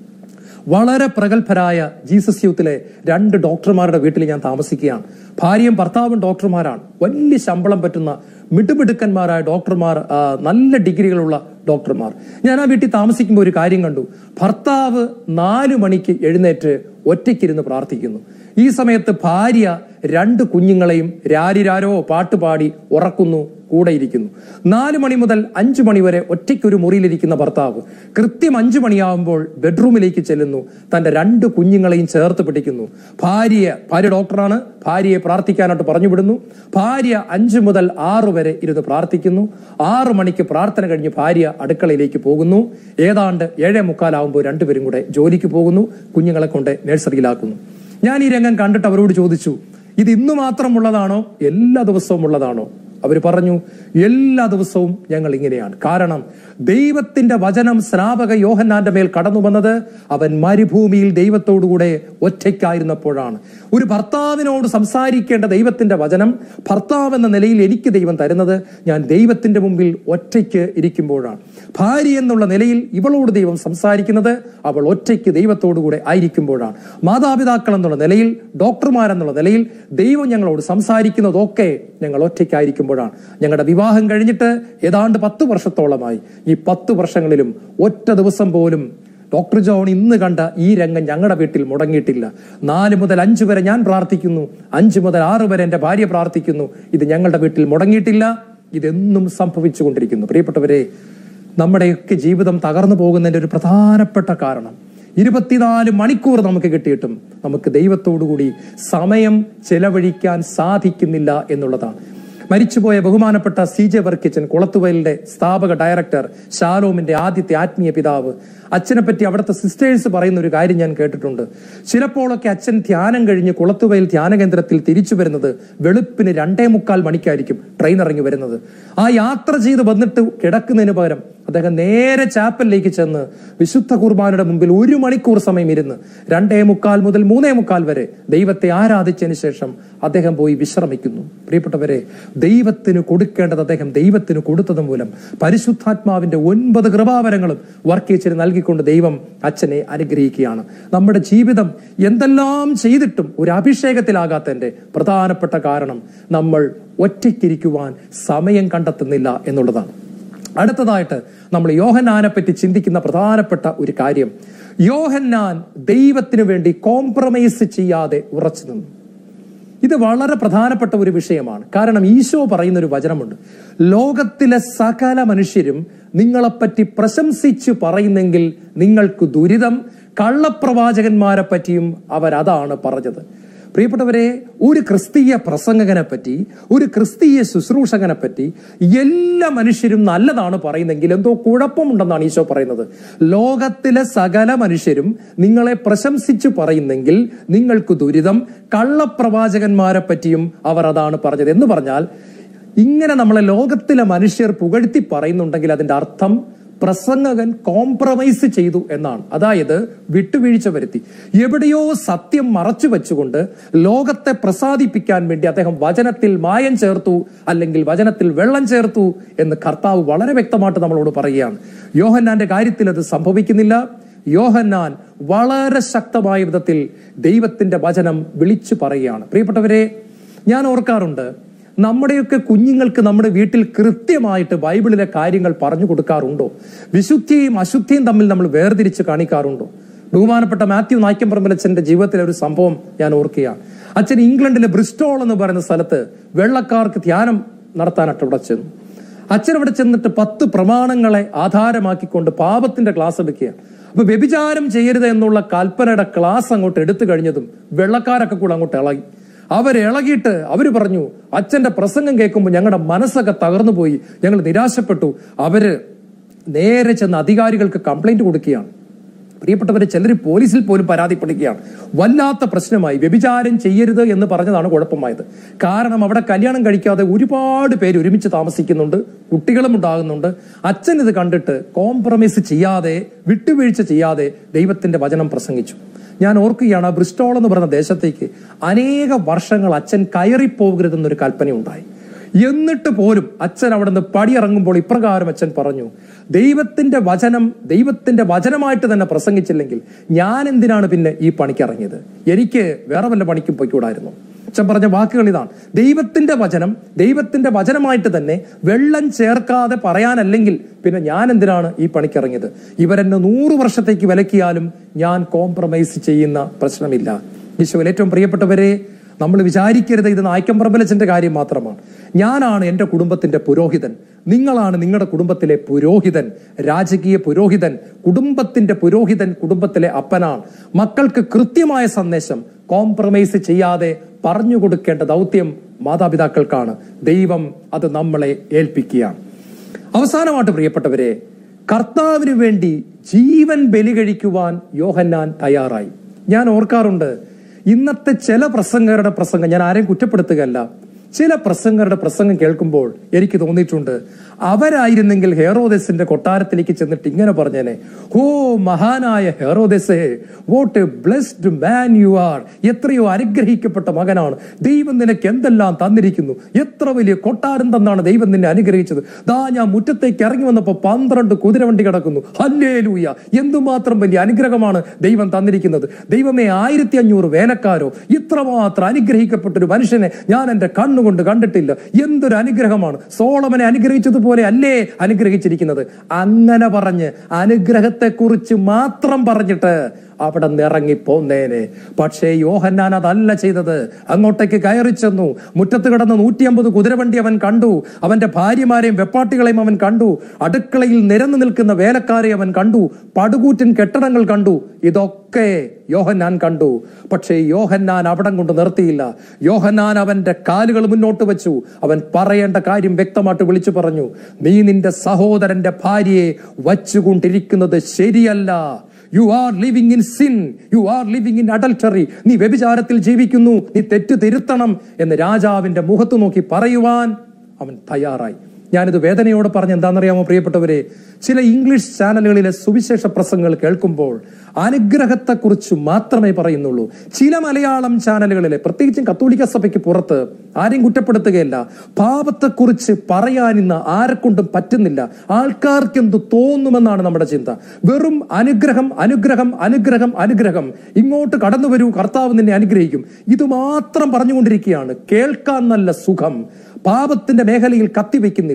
വളരെ പ്രഗത്ഭരായ ജീസസ് യൂത്തിലെ രണ്ട് ഡോക്ടർമാരുടെ വീട്ടിൽ ഞാൻ താമസിക്കുകയാണ് ഭാര്യയും ഭർത്താവും ഡോക്ടർമാരാണ് വലിയ ശമ്പളം പറ്റുന്ന മിടുമിടുക്കന്മാരായ ഡോക്ടർമാർ ആ, നല്ല ഡിഗ്രികളുള്ള ഡോക്ടർമാർ ഞാൻ ആ വീട്ടിൽ താമസിക്കുമ്പോൾ ഒരു കാര്യം കണ്ടു ഭർത്താവ് നാലു മണിക്ക് എഴുന്നേറ്റ് ഒറ്റയ്ക്കിരുന്ന് പ്രാർത്ഥിക്കുന്നു ഈ സമയത്ത് ഭാര്യ രണ്ട് കുഞ്ഞുങ്ങളെയും രാരിരാരോ പാട്ടുപാടി ഉറക്കുന്നു കൂടെ ഇരിക്കുന്നു നാല് മണി മുതൽ അഞ്ചു മണി വരെ ഒറ്റയ്ക്കൊരു മുറിയിലിരിക്കുന്ന ഭർത്താവ് കൃത്യം അഞ്ചു മണിയാവുമ്പോൾ ബെഡ്റൂമിലേക്ക് ചെല്ലുന്നു തന്റെ രണ്ട് കുഞ്ഞുങ്ങളെയും ചേർത്ത് പിടിക്കുന്നു ഭാര്യ ഭാര്യ ഡോക്ടറാണ് ഭാര്യയെ പ്രാർത്ഥിക്കാനായിട്ട് പറഞ്ഞു വിടുന്നു ഭാര്യ അഞ്ചു മുതൽ ആറ് വരെ ഇരുന്ന് പ്രാർത്ഥിക്കുന്നു ആറു മണിക്ക് പ്രാർത്ഥന കഴിഞ്ഞ് ഭാര്യ അടുക്കളയിലേക്ക് പോകുന്നു ഏതാണ്ട് ഏഴേ മുക്കാലാവുമ്പോൾ രണ്ടുപേരും കൂടെ ജോലിക്ക് പോകുന്നു കുഞ്ഞുങ്ങളെ കൊണ്ട് നഴ്സറിയിലാക്കുന്നു ഞാൻ ഈ രംഗം കണ്ടിട്ട് അവരോട് ചോദിച്ചു ഇത് ഇന്ന് മാത്രമുള്ളതാണോ എല്ലാ ദിവസവും ഉള്ളതാണോ അവർ പറഞ്ഞു എല്ലാ ദിവസവും ഞങ്ങൾ ഇങ്ങനെയാണ് കാരണം ദൈവത്തിന്റെ വചനം സ്നാപക യോഹന്നാന്റെ മേൽ കടന്നു വന്നത് അവൻ മരുഭൂമിയിൽ ദൈവത്തോടുകൂടെ ഒറ്റയ്ക്കായിരുന്നപ്പോഴാണ് ഒരു ഭർത്താവിനോട് സംസാരിക്കേണ്ട ദൈവത്തിന്റെ വചനം ഭർത്താവ് എന്ന നിലയിൽ എനിക്ക് ദൈവം തരുന്നത് ഞാൻ ദൈവത്തിന്റെ മുമ്പിൽ ഒറ്റയ്ക്ക് ഇരിക്കുമ്പോഴാണ് ഭാര്യ എന്നുള്ള നിലയിൽ ഇവളോട് ദൈവം സംസാരിക്കുന്നത് അവൾ ഒറ്റയ്ക്ക് ദൈവത്തോടുകൂടെ ആയിരിക്കുമ്പോഴാണ് മാതാപിതാക്കൾ എന്നുള്ള നിലയിൽ ഡോക്ടർമാരെന്നുള്ള നിലയിൽ ദൈവം ഞങ്ങളോട് സംസാരിക്കുന്നതൊക്കെ ഞങ്ങൾ ഒറ്റയ്ക്കായിരിക്കുമ്പോഴാണ് ഞങ്ങളുടെ വിവാഹം കഴിഞ്ഞിട്ട് ഏതാണ്ട് പത്ത് വർഷത്തോളമായി ഈ പത്ത് വർഷങ്ങളിലും ഒറ്റ ദിവസം പോലും ഡോക്ടർ ജോൺ ഇന്ന് കണ്ട ഈ രംഗം ഞങ്ങളുടെ വീട്ടിൽ മുടങ്ങിയിട്ടില്ല നാല് മുതൽ അഞ്ച് വരെ ഞാൻ പ്രാർത്ഥിക്കുന്നു അഞ്ച് മുതൽ ആറ് വരെ എന്റെ ഭാര്യ പ്രാർത്ഥിക്കുന്നു ഇത് ഞങ്ങളുടെ വീട്ടിൽ മുടങ്ങിയിട്ടില്ല ഇതെന്നും സംഭവിച്ചുകൊണ്ടിരിക്കുന്നു പ്രിയപ്പെട്ടവരെ നമ്മുടെയൊക്കെ ജീവിതം തകർന്നു പോകുന്നതിന്റെ ഒരു പ്രധാനപ്പെട്ട കാരണം ഇരുപത്തിനാല് മണിക്കൂർ നമുക്ക് കിട്ടിയിട്ടും നമുക്ക് ദൈവത്തോടുകൂടി സമയം ചെലവഴിക്കാൻ സാധിക്കുന്നില്ല എന്നുള്ളതാണ് മരിച്ചുപോയ ബഹുമാനപ്പെട്ട സി ജെ വർക്കിച്ചൻ കുളത്തുവയലിന്റെ സ്ഥാപക ഡയറക്ടർ ഷാലോമിന്റെ ആദ്യത്തെ ആത്മീയ പിതാവ് അച്ഛനെ പറ്റി അവിടുത്തെ സിസ്റ്റേഴ്സ് പറയുന്ന ഒരു കാര്യം ഞാൻ കേട്ടിട്ടുണ്ട് ചിലപ്പോഴൊക്കെ അച്ഛൻ ധ്യാനം കഴിഞ്ഞ് കുളത്തുവയൽ ധ്യാന കേന്ദ്രത്തിൽ തിരിച്ചു വരുന്നത് വെളുപ്പിന് രണ്ടേ മുക്കാൽ മണിക്കായിരിക്കും ട്രെയിൻ ഇറങ്ങി വരുന്നത് ആ യാത്ര ചെയ്ത് വന്നിട്ട് കിടക്കുന്നതിന് പകരം അദ്ദേഹം നേരെ ചാപ്പലിലേക്ക് ചെന്ന് വിശുദ്ധ കുർബാനയുടെ മുമ്പിൽ ഒരു മണിക്കൂർ സമയം ഇരുന്ന് രണ്ടേ മുക്കാൽ മുതൽ മൂന്നേ മുക്കാൽ വരെ ദൈവത്തെ ആരാധിച്ചതിന് ശേഷം അദ്ദേഹം പോയി വിശ്രമിക്കുന്നു പ്രിയപ്പെട്ടവരെ ദൈവത്തിന് കൊടുക്കേണ്ടത് അദ്ദേഹം ദൈവത്തിന് കൊടുത്തത് മൂലം പരിശുദ്ധാത്മാവിന്റെ ഒൻപത് കൃപാവരങ്ങളും വർക്കേച്ചിന് നൽകിക്കൊണ്ട് ദൈവം അച്ഛനെ അനുഗ്രഹിക്കുകയാണ് നമ്മുടെ ജീവിതം എന്തെല്ലാം ചെയ്തിട്ടും ഒരു അഭിഷേകത്തിലാകാത്തതിന്റെ പ്രധാനപ്പെട്ട കാരണം നമ്മൾ ഒറ്റയ്ക്കിരിക്കുവാൻ സമയം കണ്ടെത്തുന്നില്ല എന്നുള്ളതാണ് അടുത്തതായിട്ട് നമ്മൾ യോഹന്നാനെ പറ്റി ചിന്തിക്കുന്ന പ്രധാനപ്പെട്ട ഒരു കാര്യം യോഹന്നാൻ ദൈവത്തിനു വേണ്ടി കോംപ്രമൈസ് ചെയ്യാതെ ഉറച്ചു നിന്നു ഇത് വളരെ പ്രധാനപ്പെട്ട ഒരു വിഷയമാണ് കാരണം ഈശോ പറയുന്ന ഒരു വചനമുണ്ട് ലോകത്തിലെ സകല മനുഷ്യരും നിങ്ങളെപ്പറ്റി പ്രശംസിച്ചു പറയുന്നെങ്കിൽ നിങ്ങൾക്ക് ദുരിതം കള്ളപ്രവാചകന്മാരെ പറ്റിയും അവരതാണ് പറഞ്ഞത് പ്രിയപ്പെട്ടവരെ ഒരു ക്രിസ്തീയ പ്രസംഗകനെ പറ്റി ഒരു ക്രിസ്തീയ ശുശ്രൂഷകനെ പറ്റി എല്ലാ മനുഷ്യരും നല്ലതാണ് പറയുന്നെങ്കിൽ എന്തോ കുഴപ്പമുണ്ടെന്നാണ് ഈശോ പറയുന്നത് ലോകത്തിലെ സകല മനുഷ്യരും നിങ്ങളെ പ്രശംസിച്ചു പറയുന്നെങ്കിൽ നിങ്ങൾക്ക് ദുരിതം കള്ളപ്രവാചകന്മാരെ പറ്റിയും അവർ അതാണ് പറഞ്ഞത് എന്ന് പറഞ്ഞാൽ ഇങ്ങനെ നമ്മളെ ലോകത്തിലെ മനുഷ്യർ പുകഴ്ത്തി പറയുന്നുണ്ടെങ്കിൽ അതിന്റെ അർത്ഥം പ്രസംഗകൻ കോംപ്രമൈസ് ചെയ്തു എന്നാണ് അതായത് വിട്ടുവീഴ്ച വരുത്തി എവിടെയോ സത്യം മറച്ചു വെച്ചുകൊണ്ട് ലോകത്തെ പ്രസാദിപ്പിക്കാൻ വേണ്ടി അദ്ദേഹം വചനത്തിൽ മായം ചേർത്തു അല്ലെങ്കിൽ വചനത്തിൽ വെള്ളം ചേർത്തു എന്ന് കർത്താവ് വളരെ വ്യക്തമായിട്ട് നമ്മളോട് പറയുകയാണ് യോഹന്നാന്റെ കാര്യത്തിൽ അത് സംഭവിക്കുന്നില്ല യോഹന്നാൻ വളരെ ശക്തമായ വിധത്തിൽ ദൈവത്തിന്റെ വചനം വിളിച്ചു പറയുകയാണ് പ്രിയപ്പെട്ടവരെ ഞാൻ ഓർക്കാറുണ്ട് നമ്മുടെയൊക്കെ കുഞ്ഞുങ്ങൾക്ക് നമ്മുടെ വീട്ടിൽ കൃത്യമായിട്ട് ബൈബിളിലെ കാര്യങ്ങൾ പറഞ്ഞു കൊടുക്കാറുണ്ടോ വിശുദ്ധിയും അശുദ്ധിയും തമ്മിൽ നമ്മൾ വേർതിരിച്ച് കാണിക്കാറുണ്ടോ ബഹുമാനപ്പെട്ട മാത്യു നായ്ക്കമ്പറമ്പലച്ചന്റെ ജീവിതത്തിലെ ഒരു സംഭവം ഞാൻ ഓർക്കുകയാണ് അച്ഛൻ ഇംഗ്ലണ്ടിലെ ബ്രിസ്റ്റോൾ എന്ന് പറയുന്ന സ്ഥലത്ത് വെള്ളക്കാർക്ക് ധ്യാനം നടത്താനായിട്ട് ഇവിടെ ചെന്നു അച്ഛൻ അവിടെ ചെന്നിട്ട് പത്ത് പ്രമാണങ്ങളെ ആധാരമാക്കിക്കൊണ്ട് പാപത്തിന്റെ ക്ലാസ് എടുക്കുക അപ്പൊ വ്യഭിചാരം ചെയ്യരുത് എന്നുള്ള കൽപ്പനയുടെ ക്ലാസ് അങ്ങോട്ട് എടുത്തു കഴിഞ്ഞതും വെള്ളക്കാരൊക്കെ കൂടെ അങ്ങോട്ട് ഇളകി അവരിളകിയിട്ട് അവര് പറഞ്ഞു അച്ഛന്റെ പ്രസംഗം കേൾക്കുമ്പോൾ ഞങ്ങളുടെ മനസ്സൊക്കെ തകർന്നു പോയി ഞങ്ങൾ നിരാശപ്പെട്ടു അവര് നേരെ ചെന്ന് അധികാരികൾക്ക് കംപ്ലൈന്റ് കൊടുക്കുകയാണ് പ്രിയപ്പെട്ടവരെ ചിലർ പോലീസിൽ പോലും പരാതിപ്പെടുകയാണ് വല്ലാത്ത പ്രശ്നമായി വ്യഭിചാരം ചെയ്യരുത് എന്ന് പറഞ്ഞതാണ് കുഴപ്പമായത് കാരണം അവിടെ കല്യാണം കഴിക്കാതെ ഒരുപാട് പേര് ഒരുമിച്ച് താമസിക്കുന്നുണ്ട് കുട്ടികളും ഉണ്ടാകുന്നുണ്ട് അച്ഛൻ ഇത് കണ്ടിട്ട് കോംപ്രമൈസ് ചെയ്യാതെ വിട്ടുവീഴ്ച ചെയ്യാതെ ദൈവത്തിന്റെ വചനം പ്രസംഗിച്ചു ഞാൻ ഓർക്കുകയാണ് ആ ബ്രിസ്റ്റോൾ എന്ന് പറയുന്ന ദേശത്തേക്ക് അനേക വർഷങ്ങൾ അച്ഛൻ കയറിപ്പോകരുതെന്നൊരു കൽപ്പനയുണ്ടായി എന്നിട്ട് പോലും അച്ഛൻ അവിടെ നിന്ന് പടിയിറങ്ങുമ്പോൾ ഇപ്രകാരം അച്ഛൻ പറഞ്ഞു ദൈവത്തിന്റെ വചനം ദൈവത്തിന്റെ വചനമായിട്ട് തന്നെ പ്രസംഗിച്ചില്ലെങ്കിൽ ഞാൻ എന്തിനാണ് പിന്നെ ഈ പണിക്ക് ഇറങ്ങിയത് എനിക്ക് വേറെ വല്ല പണിക്കും പൊയ്ക്കൂടായിരുന്നു അച്ഛൻ പറഞ്ഞ വാക്കുകൾ ഇതാണ് ദൈവത്തിന്റെ വചനം ദൈവത്തിന്റെ വചനമായിട്ട് തന്നെ വെള്ളം ചേർക്കാതെ പറയാനല്ലെങ്കിൽ പിന്നെ ഞാൻ എന്തിനാണ് ഈ പണിക്കിറങ്ങിയത് ഇവരെന്നെ നൂറ് വർഷത്തേക്ക് വിലക്കിയാലും ഞാൻ കോംപ്രമൈസ് ചെയ്യുന്ന പ്രശ്നമില്ല ഈശോയിൽ ഏറ്റവും പ്രിയപ്പെട്ടവരെ നമ്മൾ വിചാരിക്കരുത് ഇത് നായ്ക്കമ്പറമ്പലച്ചന്റെ കാര്യം മാത്രമാണ് ഞാനാണ് എൻ്റെ കുടുംബത്തിന്റെ പുരോഹിതൻ നിങ്ങളാണ് നിങ്ങളുടെ കുടുംബത്തിലെ പുരോഹിതൻ രാജകീയ പുരോഹിതൻ കുടുംബത്തിന്റെ പുരോഹിതൻ കുടുംബത്തിലെ അപ്പനാണ് മക്കൾക്ക് കൃത്യമായ സന്ദേശം കോംപ്രമൈസ് ചെയ്യാതെ പറഞ്ഞു കൊടുക്കേണ്ട ദൗത്യം മാതാപിതാക്കൾക്കാണ് ദൈവം അത് നമ്മളെ ഏൽപ്പിക്കുകയാണ് അവസാനമായിട്ട് പ്രിയപ്പെട്ടവരെ കർത്താവിന് വേണ്ടി ജീവൻ ബലി കഴിക്കുവാൻ യോഹന്നാൻ തയ്യാറായി ഞാൻ ഓർക്കാറുണ്ട് ഇന്നത്തെ ചില പ്രസംഗരുടെ പ്രസംഗം ഞാൻ ആരെയും കുറ്റപ്പെടുത്തുകയല്ല ചില പ്രസംഗരുടെ പ്രസംഗം കേൾക്കുമ്പോൾ എനിക്ക് തോന്നിയിട്ടുണ്ട് അവരായിരുന്നെങ്കിൽ ഹെറോദസിന്റെ കൊട്ടാരത്തിലേക്ക് ചെന്നിട്ട് ഇങ്ങനെ പറഞ്ഞേനെ ഓ മഹാനായ ഹെറോദസേ what a blessed man you are എത്രയോ അനുഗ്രഹിക്കപ്പെട്ട മകനാണ് ദൈവം നിനക്ക് എന്തെല്ലാം തന്നിരിക്കുന്നു എത്ര വലിയ കൊട്ടാരം തന്നാണ് ദൈവം നിന്നെ അനുഗ്രഹിച്ചത് ദാ ഞാൻ മുറ്റത്തേക്ക് ഇറങ്ങി വന്നപ്പോൾ പന്ത്രണ്ട് കുതിരവണ്ടി കിടക്കുന്നു ഹല്ലേ ലൂയ എന്തുമാത്രം വലിയ അനുഗ്രഹമാണ് ദൈവം തന്നിരിക്കുന്നത് ദൈവമേ ആയിരത്തി അഞ്ഞൂറ് വേലക്കാരോ ഇത്രമാത്രം അനുഗ്രഹിക്കപ്പെട്ട ഒരു മനുഷ്യനെ ഞാൻ എന്റെ കണ്ണുകൊണ്ട് കണ്ടിട്ടില്ല എന്തൊരു അനുഗ്രഹമാണ് സോളമനെ അനുഗ്രഹിച്ചതുപോലെ അല്ലേ അനുഗ്രഹിച്ചിരിക്കുന്നത് അങ്ങനെ പറഞ്ഞ് അനുഗ്രഹത്തെക്കുറിച്ച് മാത്രം പറഞ്ഞിട്ട് അവിടെ നിറങ്ങി പോന്നേനെ പക്ഷേ യോഹന്നാൻ അതല്ല ചെയ്തത് അങ്ങോട്ടേക്ക് കയറി ചെന്നു മുറ്റത്ത് കിടന്ന് നൂറ്റി അമ്പത് കുതിരവണ്ടി അവൻ കണ്ടു അവന്റെ ഭാര്യമാരെയും വെപ്പാട്ടികളെയും അവൻ കണ്ടു അടുക്കളയിൽ നിരന്നു നിൽക്കുന്ന വേലക്കാരെ അവൻ കണ്ടു പടുകൂറ്റൻ കെട്ടിടങ്ങൾ കണ്ടു ഇതൊക്കെ യോഹന്നാൻ കണ്ടു പക്ഷേ യോഹന്നാൻ അവിടം കൊണ്ട് നിർത്തിയില്ല യോഹന്നാൻ അവന്റെ കാലുകൾ മുന്നോട്ട് വെച്ചു അവൻ പറയേണ്ട കാര്യം വ്യക്തമായിട്ട് വിളിച്ചു പറഞ്ഞു നീ നിന്റെ സഹോദരന്റെ ഭാര്യയെ വച്ചുകൊണ്ടിരിക്കുന്നത് ശരിയല്ല you are living in sin you are living in adultery നീ വ്യഭിചാരത്തിൽ ജീവിക്കുന്നു നീ തെറ്റ് തിരുത്തണം എന്ന് രാജാവിന്റെ മുഖത്ത് നോക്കി പറയുവാൻ അവൻ തയ്യാറായി ഞാനിത് വേദനയോടെ പറഞ്ഞ എന്താണെന്നറിയാമോ പ്രിയപ്പെട്ടവരെ ചില ഇംഗ്ലീഷ് ചാനലുകളിലെ സുവിശേഷ പ്രസംഗങ്ങൾ കേൾക്കുമ്പോൾ അനുഗ്രഹത്തെക്കുറിച്ച് മാത്രമേ പറയുന്നുള്ളൂ ചില മലയാളം ചാനലുകളിലെ പ്രത്യേകിച്ചും കത്തോലിക്ക സഭയ്ക്ക് പുറത്ത് ആരെയും കുറ്റപ്പെടുത്തുകയല്ല പാപത്തെക്കുറിച്ച് പറയാൻ ഇന്ന് ആരെക്കൊണ്ടും പറ്റുന്നില്ല ആൾക്കാർക്ക് എന്ത് തോന്നുമെന്നാണ് നമ്മുടെ ചിന്ത വെറും അനുഗ്രഹം അനുഗ്രഹം അനുഗ്രഹം അനുഗ്രഹം ഇങ്ങോട്ട് കടന്നു വരൂ കർത്താവ് നിന്നെ അനുഗ്രഹിക്കും ഇത് മാത്രം പറഞ്ഞുകൊണ്ടിരിക്കുകയാണ് കേൾക്കാൻ നല്ല സുഖം പാപത്തിന്റെ മേഖലയിൽ കത്തിവെക്കുന്നില്ല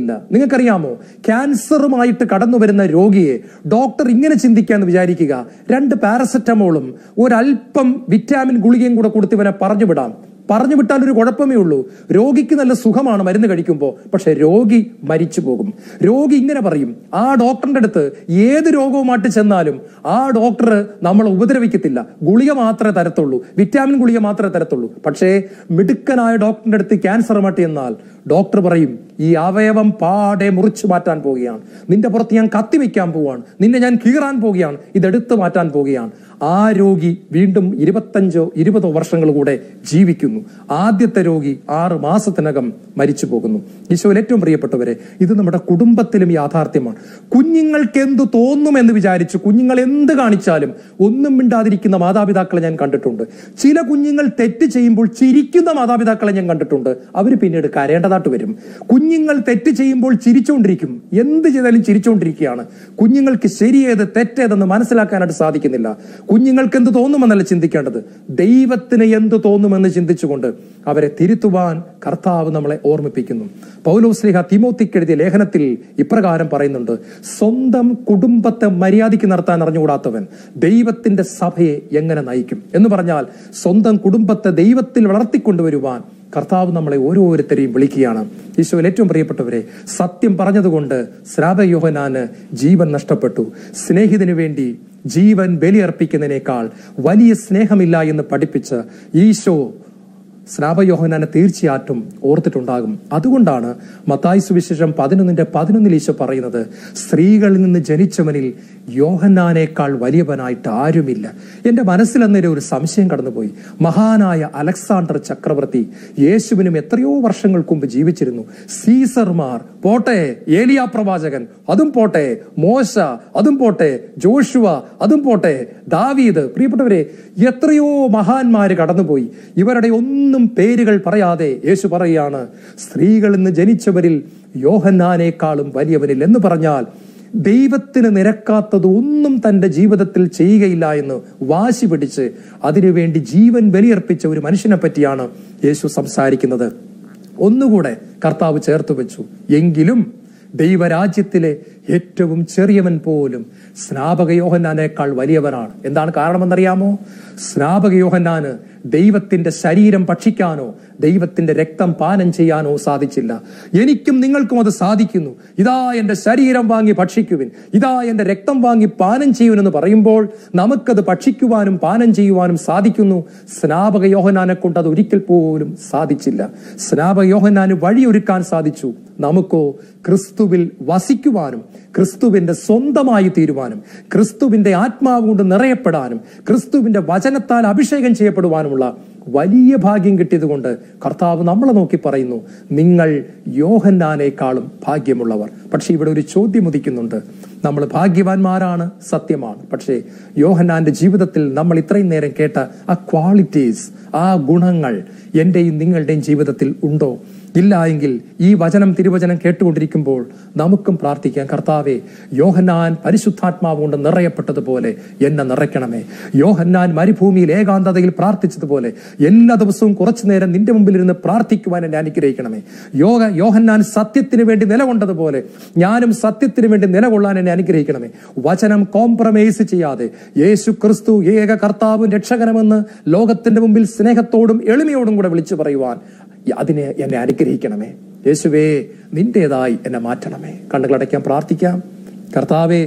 ചിന്തിക്കുന്നില്ല നിങ്ങൾക്കറിയാമോ ക്യാൻസറുമായിട്ട് കടന്നു വരുന്ന രോഗിയെ ഡോക്ടർ ഇങ്ങനെ ചിന്തിക്കാന്ന് വിചാരിക്കുക രണ്ട് പാരസെറ്റമോളും ഒരല്പം വിറ്റാമിൻ ഗുളികയും കൂടെ കൊടുത്ത് ഇവനെ പറഞ്ഞു വിടാം പറഞ്ഞു വിട്ടാൽ ഒരു കുഴപ്പമേ ഉള്ളൂ രോഗിക്ക് നല്ല സുഖമാണ് മരുന്ന് കഴിക്കുമ്പോൾ പക്ഷെ രോഗി മരിച്ചു പോകും രോഗി ഇങ്ങനെ പറയും ആ ഡോക്ടറിന്റെ അടുത്ത് ഏത് രോഗവുമായിട്ട് ചെന്നാലും ആ ഡോക്ടർ നമ്മളെ ഉപദ്രവിക്കത്തില്ല ഗുളിക മാത്രമേ തരത്തുള്ളൂ വിറ്റാമിൻ ഗുളിക മാത്രമേ തരത്തുള്ളൂ പക്ഷേ മിടുക്കനായ ഡോക്ടറിന്റെ അടുത്ത് ക്യാൻസറുമായിട്ട് ചെന്നാൽ ഡോക്ടർ പറയും ഈ അവയവം പാടെ മുറിച്ചു മാറ്റാൻ പോവുകയാണ് നിന്റെ പുറത്ത് ഞാൻ കത്തിവെക്കാൻ പോവുകയാണ് നിന്നെ ഞാൻ കീറാൻ പോവുകയാണ് ഇതെടുത്തു മാറ്റാൻ പോവുകയാണ് ആ രോഗി വീണ്ടും ഇരുപത്തഞ്ചോ ഇരുപതോ വർഷങ്ങൾ കൂടെ ജീവിക്കുന്നു ആദ്യത്തെ രോഗി ആറ് മാസത്തിനകം മരിച്ചു പോകുന്നു ഈശോയിൽ ഏറ്റവും പ്രിയപ്പെട്ടവരെ ഇത് നമ്മുടെ കുടുംബത്തിലും യാഥാർത്ഥ്യമാണ് കുഞ്ഞുങ്ങൾക്ക് എന്തു തോന്നുമെന്ന് വിചാരിച്ചു കുഞ്ഞുങ്ങൾ എന്ത് കാണിച്ചാലും ഒന്നും മിണ്ടാതിരിക്കുന്ന മാതാപിതാക്കളെ ഞാൻ കണ്ടിട്ടുണ്ട് ചില കുഞ്ഞുങ്ങൾ തെറ്റ് ചെയ്യുമ്പോൾ ചിരിക്കുന്ന മാതാപിതാക്കളെ ഞാൻ കണ്ടിട്ടുണ്ട് അവർ പിന്നീട് കരേണ്ടതായിട്ട് വരും കുഞ്ഞുങ്ങൾ തെറ്റ് ചെയ്യുമ്പോൾ ചിരിച്ചുകൊണ്ടിരിക്കും എന്ത് ചെയ്താലും ചിരിച്ചുകൊണ്ടിരിക്കുകയാണ് കുഞ്ഞുങ്ങൾക്ക് ശരിയേത് തെറ്റേതെന്ന് മനസ്സിലാക്കാനായിട്ട് സാധിക്കുന്നില്ല കുഞ്ഞുങ്ങൾക്ക് എന്ത് തോന്നുമെന്നല്ല ചിന്തിക്കേണ്ടത് ദൈവത്തിന് എന്ത് തോന്നുമെന്ന് ചിന്തിച്ചുകൊണ്ട് അവരെ തിരുത്തുവാൻ കർത്താവ് നമ്മളെ ഓർമ്മിപ്പിക്കുന്നു പൗലോസ്ലിഹ തിമോത്തിക്ക് എഴുതിയ ലേഖനത്തിൽ ഇപ്രകാരം പറയുന്നുണ്ട് സ്വന്തം കുടുംബത്തെ മര്യാദയ്ക്ക് നടത്താൻ അറിഞ്ഞുകൂടാത്തവൻ ദൈവത്തിന്റെ സഭയെ എങ്ങനെ നയിക്കും എന്ന് പറഞ്ഞാൽ സ്വന്തം കുടുംബത്തെ ദൈവത്തിൽ വളർത്തിക്കൊണ്ടുവരുവാൻ കർത്താവ് നമ്മളെ ഓരോരുത്തരെയും വിളിക്കുകയാണ് ഈശോയിൽ ഏറ്റവും പ്രിയപ്പെട്ടവരെ സത്യം പറഞ്ഞതുകൊണ്ട് ശ്രാവയോഹനാന് ജീവൻ നഷ്ടപ്പെട്ടു സ്നേഹിതന് വേണ്ടി ജീവൻ ബലിയർപ്പിക്കുന്നതിനേക്കാൾ വലിയ സ്നേഹമില്ല എന്ന് പഠിപ്പിച്ച് ഈശോ സ്നാപയോഹനാനെ തീർച്ചയായിട്ടും ഓർത്തിട്ടുണ്ടാകും അതുകൊണ്ടാണ് മത്തായി സുവിശേഷം പതിനൊന്നിന്റെ പതിനൊന്നിൽ ഈശോ പറയുന്നത് സ്ത്രീകളിൽ നിന്ന് ജനിച്ചവനിൽ യോഹന്നാനേക്കാൾ വലിയവനായിട്ട് ആരുമില്ല എന്റെ മനസ്സിൽ അന്നേരം ഒരു സംശയം കടന്നുപോയി മഹാനായ അലക്സാണ്ടർ ചക്രവർത്തി യേശുവിനും എത്രയോ വർഷങ്ങൾക്ക് മുമ്പ് ജീവിച്ചിരുന്നു സീസർമാർ പോട്ടെ ഏലിയ പ്രവാചകൻ അതും പോട്ടെ മോശ അതും പോട്ടെ ജോഷുവ അതും പോട്ടെ ദാവീദ് പ്രിയപ്പെട്ടവരെ എത്രയോ മഹാന്മാര് കടന്നുപോയി ഇവരുടെ ഒന്നും പേരുകൾ പറയാതെ യേശു പറയുകയാണ് സ്ത്രീകളിൽ നിന്ന് ജനിച്ചവരിൽ യോഹന്നാനേക്കാളും വലിയവനിൽ എന്ന് പറഞ്ഞാൽ ദൈവത്തിന് നിരക്കാത്തത് ഒന്നും തന്റെ ജീവിതത്തിൽ ചെയ്യുകയില്ല എന്ന് വാശി പിടിച്ച് അതിനുവേണ്ടി ജീവൻ ബലിയർപ്പിച്ച ഒരു മനുഷ്യനെ പറ്റിയാണ് യേശു സംസാരിക്കുന്നത് ഒന്നുകൂടെ കർത്താവ് ചേർത്ത് വെച്ചു എങ്കിലും ദൈവരാജ്യത്തിലെ ഏറ്റവും ചെറിയവൻ പോലും സ്നാപക യോഹന്നാനേക്കാൾ വലിയവനാണ് എന്താണ് കാരണമെന്നറിയാമോ സ്നാപക യോഹന്നാന് ദൈവത്തിന്റെ ശരീരം ഭക്ഷിക്കാനോ ദൈവത്തിന്റെ രക്തം പാനം ചെയ്യാനോ സാധിച്ചില്ല എനിക്കും നിങ്ങൾക്കും അത് സാധിക്കുന്നു ഇതാ എന്റെ ശരീരം വാങ്ങി ഭക്ഷിക്കുവിൻ ഇതാ എന്റെ രക്തം വാങ്ങി പാനം ചെയ്യുവനെന്ന് പറയുമ്പോൾ നമുക്കത് ഭക്ഷിക്കുവാനും പാനം ചെയ്യുവാനും സാധിക്കുന്നു സ്നാപക യോഹനാനെ കൊണ്ട് അത് ഒരിക്കൽ പോലും സാധിച്ചില്ല സ്നാപക യോഹനാന് വഴിയൊരുക്കാൻ സാധിച്ചു നമുക്കോ ക്രിസ്തുവിൽ വസിക്കുവാനും ക്രിസ്തുവിന്റെ സ്വന്തമായി തീരുവാനും ക്രിസ്തുവിന്റെ ആത്മാവ് കൊണ്ട് നിറയപ്പെടാനും ക്രിസ്തുവിന്റെ വചനത്താൽ അഭിഷേകം ചെയ്യപ്പെടുവാനുമുള്ള വലിയ ഭാഗ്യം കിട്ടിയതുകൊണ്ട് കർത്താവ് നമ്മളെ നോക്കി പറയുന്നു നിങ്ങൾ യോഹന്നാനേക്കാളും ഭാഗ്യമുള്ളവർ പക്ഷെ ഇവിടെ ഒരു ചോദ്യം ഉദിക്കുന്നുണ്ട് നമ്മൾ ഭാഗ്യവാന്മാരാണ് സത്യമാണ് പക്ഷേ യോഹന്നാന്റെ ജീവിതത്തിൽ നമ്മൾ ഇത്രയും നേരം കേട്ട ആ ക്വാളിറ്റീസ് ആ ഗുണങ്ങൾ എന്റെയും നിങ്ങളുടെയും ജീവിതത്തിൽ ഉണ്ടോ ഇല്ല എങ്കിൽ ഈ വചനം തിരുവചനം കേട്ടുകൊണ്ടിരിക്കുമ്പോൾ നമുക്കും പ്രാർത്ഥിക്കാം കർത്താവെ യോഹന്നാൻ പരിശുദ്ധാത്മാവ് കൊണ്ട് നിറയപ്പെട്ടതുപോലെ എന്നെ നിറയ്ക്കണമേ യോഹന്നാൻ മരുഭൂമിയിൽ ഏകാന്തതയിൽ പ്രാർത്ഥിച്ചതുപോലെ എല്ലാ ദിവസവും കുറച്ചു നേരം നിന്റെ മുമ്പിൽ ഇരുന്ന് പ്രാർത്ഥിക്കുവാൻ എന്നെ അനുഗ്രഹിക്കണമേ യോഗ യോഹന്നാൻ സത്യത്തിന് വേണ്ടി നിലകൊണ്ടതുപോലെ ഞാനും സത്യത്തിന് വേണ്ടി നിലകൊള്ളാൻ എന്നെ അനുഗ്രഹിക്കണമേ വചനം കോംപ്രമൈസ് ചെയ്യാതെ യേശു ക്രിസ്തു ഏക കർത്താവും രക്ഷകനമെന്ന് ലോകത്തിന്റെ മുമ്പിൽ സ്നേഹത്തോടും എളിമയോടും കൂടെ വിളിച്ചു പറയുവാൻ അതിനെ എന്നെ അനുഗ്രഹിക്കണമേ യേശുവേ നിന്റേതായി എന്നെ മാറ്റണമേ കണ്ണുകളടയ്ക്കാൻ പ്രാർത്ഥിക്കാം കർത്താവേ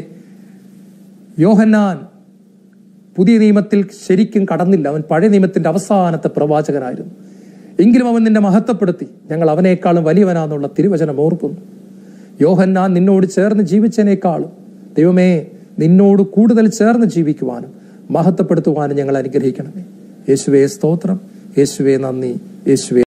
യോഹന്നാൻ പുതിയ നിയമത്തിൽ ശരിക്കും കടന്നില്ല അവൻ പഴയ നിയമത്തിന്റെ അവസാനത്തെ പ്രവാചകനായിരുന്നു എങ്കിലും അവൻ നിന്നെ മഹത്വപ്പെടുത്തി ഞങ്ങൾ അവനേക്കാളും വലിയവനാന്നുള്ള തിരുവചനം ഓർക്കുന്നു യോഹന്നാൻ നിന്നോട് ചേർന്ന് ജീവിച്ചതിനേക്കാളും ദൈവമേ നിന്നോട് കൂടുതൽ ചേർന്ന് ജീവിക്കുവാനും മഹത്വപ്പെടുത്തുവാനും ഞങ്ങൾ അനുഗ്രഹിക്കണമേ യേശുവേ സ്തോത്രം യേശുവേ നന്ദി യേശുവേ